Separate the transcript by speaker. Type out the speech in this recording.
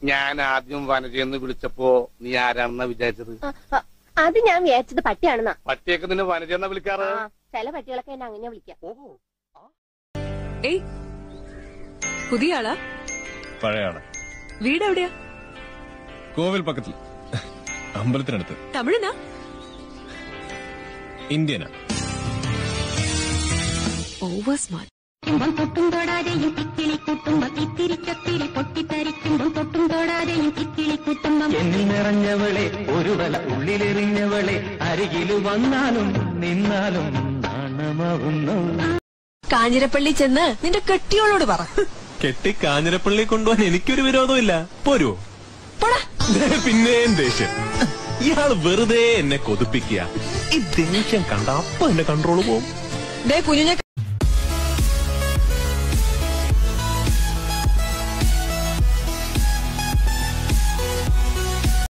Speaker 1: ഞാൻ ആദ്യം വനജയെന്ന് വിളിച്ചപ്പോ നീ ആരാണെന്നാ വിചാരിച്ചത്
Speaker 2: ആ, ആ, അത് ഞാൻ വിചാരിച്ചത് പട്ടിയാണെന്നാ
Speaker 1: പട്ടിയൊക്കെ നിന്നെ വനജയെന്നാ വിളിക്കാറ്
Speaker 2: ആ, ചില പട്ടികളൊക്കെ എന്നെ അങ്ങനെ വിളിക്കാം
Speaker 1: ഓഹോ
Speaker 3: ഏയ് പുതിയ ആളാ
Speaker 4: പഴയാണ്
Speaker 3: വീട് എവിടെയാ
Speaker 4: കോവിൽ പക്കത്തിൽ അമ്പലത്തിനടുത്ത്
Speaker 3: തമിഴനാ
Speaker 4: ഇന്ത്യനാ
Speaker 3: ഓവർ സ്മാർട്ട്
Speaker 5: ും തൊട്ടും തൊടാതെയും കിക്കിളി കൂട്ടുമ്പോ തിത്തിരിച്ചത്തിരി പൊട്ടിത്തെറിക്കുമ്പം തൊട്ടും തൊടാതെയും കിക്കിളി കൂട്ടുമ്പം
Speaker 6: എന്നിൽ നിറഞ്ഞവളെ ഒരു വല ഉള്ളിലെറിഞ്ഞവളെ അരികില് വന്നാലും നിന്നാലും നാണമാവുന്നു
Speaker 3: കാഞ്ഞിരപ്പള്ളി ചെന്ന് നിന്റെ കെട്ടിയോളോട് പറ
Speaker 4: കെട്ടി കാഞ്ഞിരപ്പള്ളി കൊണ്ടുപോകാൻ എനിക്കൊരു വിരോധമില്ല പോരുവോ ദേ, പിന്നെയും ദേഷ്യം ഇയാള് വെറുതെ എന്നെ കൊതിപ്പിക്കുക ഈ ദേഷ്യം കണ്ട അപ്പൊ എന്റെ കൺട്രോള് പോവും
Speaker 3: ദേ കുഞ്ഞിനെ